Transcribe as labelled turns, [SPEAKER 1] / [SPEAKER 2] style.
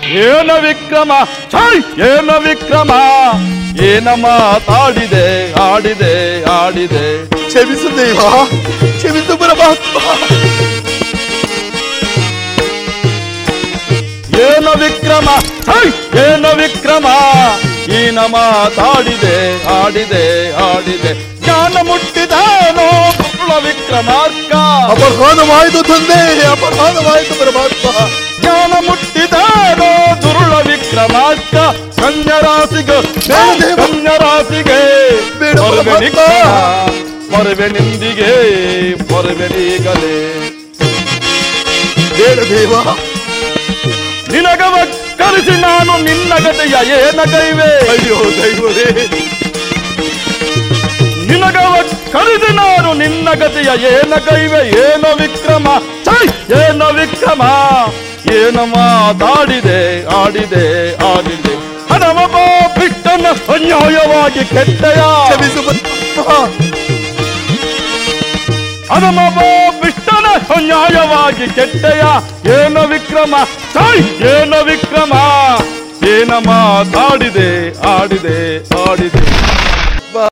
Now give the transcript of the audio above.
[SPEAKER 1] ಏನ ವಿಕ್ರಮ ಛೈ ಏನ ವಿಕ್ರಮ ಏನ ಮಾತಾಡಿದೆ ಆಡಿದೆ ಆಡಿದೆ
[SPEAKER 2] ಕ್ಷಮಿಸು ದೇವ ಕ್ಷಮಿಸು ಪರಮಾತ್ಮ
[SPEAKER 1] ಏನ ವಿಕ್ರಮ ಛೈ ಏನ ವಿಕ್ರಮ ಏನ ಮಾತಾಡಿದೆ ಆಡಿದೆ ಆಡಿದೆ ಜ್ಞಾನ ಮುಟ್ಟಿದಾನೋ ಕುರುಳ ವಿಕ್ರಮಾರ್ಕ
[SPEAKER 2] ಅಪಘಾತವಾಯಿತು ತಂದೆ ಅಪಘಾತವಾಯಿತು ಪರಮಾತ್ಮ
[SPEAKER 1] ಜ್ಞಾನ ಮುಟ್ಟಿದಾನೋ ದುರುಳ ವಿಕ್ರಮಾರ್ಕ ಕನ್ಯರಾಸಿಗೆ
[SPEAKER 2] ಬೇಡ.
[SPEAKER 1] ಕನ್ಯರಾಸಿಗೆ
[SPEAKER 2] ಬೇಡ,
[SPEAKER 1] ಪೊರವೆ
[SPEAKER 2] ಭಗವಂತ.
[SPEAKER 1] ನಿಕ್ಕಿನ, ಪೊರವೆ ನಿಂದಿಗೆ ಪೊರವೆ ನೀಗಲೇ
[SPEAKER 2] ಬೇಡ ದೇವ
[SPEAKER 1] ನಿನಗವ ಕರೆಸಿ ನಾನು ನಿನ್ನ ಗತೆಯ ಏನ ಕೈವೆ
[SPEAKER 2] ಅಯ್ಯೋ ದೈವವೇ
[SPEAKER 1] ನಿನಗವ ಕರೆಸಿ ನಾನು ನಿನ್ನ ಗತೆಯ ಏನ ಕೈವೆ ಏನ ವಿಕ್ರಮ ಛೈ ಏನ ವಿಕ್ರಮ ಏನ ಮಾತಾಡಿದೆ ಆಡಿದೆ ಆಡಿದೆ ಹಣಮ ಬಿಟ್ಟನ ಅನ್ಯಾಯವಾಗಿ ಕೆಟ್ಟಯ
[SPEAKER 2] ಕ್ಷಮಿಸು ಪರಮಾತ್ಮ
[SPEAKER 1] ಹಣಮ ಬಿಟ್ಟನ ಅನ್ಯಾಯವಾಗಿ ಕೆಟ್ಟಯ ಏನ ವಿಕ್ರಮ ಛೈ ಏನ ವಿಕ್ರಮ ಏನ ಮಾತಾಡಿದೆ ಆಡಿದೆ ಆಡಿದೆ